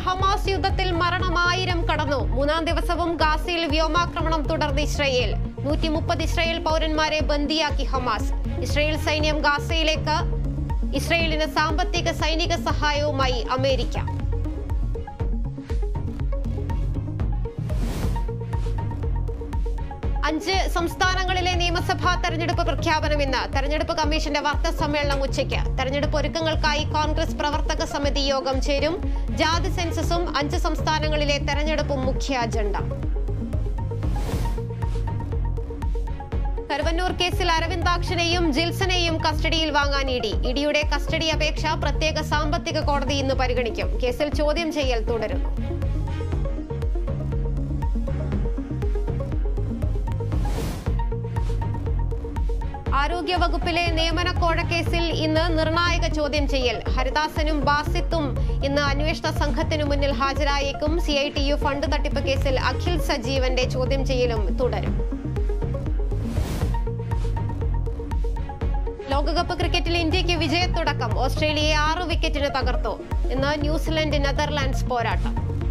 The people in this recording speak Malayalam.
ഹമാസ് യുദ്ധത്തിൽ മരണം ആയിരം കടന്നു മൂന്നാം ദിവസവും ഗാസയിൽ വ്യോമാക്രമണം തുടർന്ന് ഇസ്രയേൽ നൂറ്റി മുപ്പത് ഇസ്രയേൽ പൗരന്മാരെ ബന്ദിയാക്കി ഹമാസ് ഇസ്രയേൽ സൈന്യം ഗാസയിലേക്ക് ഇസ്രയേലിന് സാമ്പത്തിക സൈനിക സഹായവുമായി അമേരിക്ക അഞ്ച് സംസ്ഥാനങ്ങളിലെ നിയമസഭാ തെരഞ്ഞെടുപ്പ് പ്രഖ്യാപനം ഇന്ന് തെരഞ്ഞെടുപ്പ് കമ്മീഷന്റെ വാർത്താ സമ്മേളനം ഉച്ചയ്ക്ക് തെരഞ്ഞെടുപ്പ് ഒരുക്കങ്ങൾക്കായി കോൺഗ്രസ് പ്രവർത്തക സമിതി യോഗം ചേരും ജാതി സെൻസസും അഞ്ച് സംസ്ഥാനങ്ങളിലെ തെരഞ്ഞെടുപ്പും മുഖ്യ അജണ്ട കരുവന്നൂർ കേസിൽ അരവിന്ദാക്ഷനെയും ജിൽസനെയും കസ്റ്റഡിയിൽ വാങ്ങാൻ ഇഡി ഇഡിയുടെ കസ്റ്റഡി അപേക്ഷ പ്രത്യേക സാമ്പത്തിക കോടതി ഇന്ന് പരിഗണിക്കും കേസിൽ ചോദ്യം ചെയ്യൽ തുടരുന്നു ആരോഗ്യ വകുപ്പിലെ നിയമന കോഴക്കേസിൽ ഇന്ന് നിർണായക ചോദ്യം ചെയ്യൽ ഹരിദാസനും ബാസിത്തും ഇന്ന് അന്വേഷണ സംഘത്തിനു മുന്നിൽ ഹാജരായേക്കും C I T U fund തട്ടിപ്പ് കേസിൽ അഖിൽ സജീവന്റെ ചോദ്യം ചെയ്യലും തുടരും ലോകകപ്പ് ക്രിക്കറ്റിൽ ഇന്ത്യക്ക് വിജയത്തുടക്കം ഓസ്ട്രേലിയയെ ആറ് വിക്കറ്റിന് തകർത്തു ഇന്ന് ന്യൂസിലൻഡ് നെതർലാൻഡ്സ് പോരാട്ടം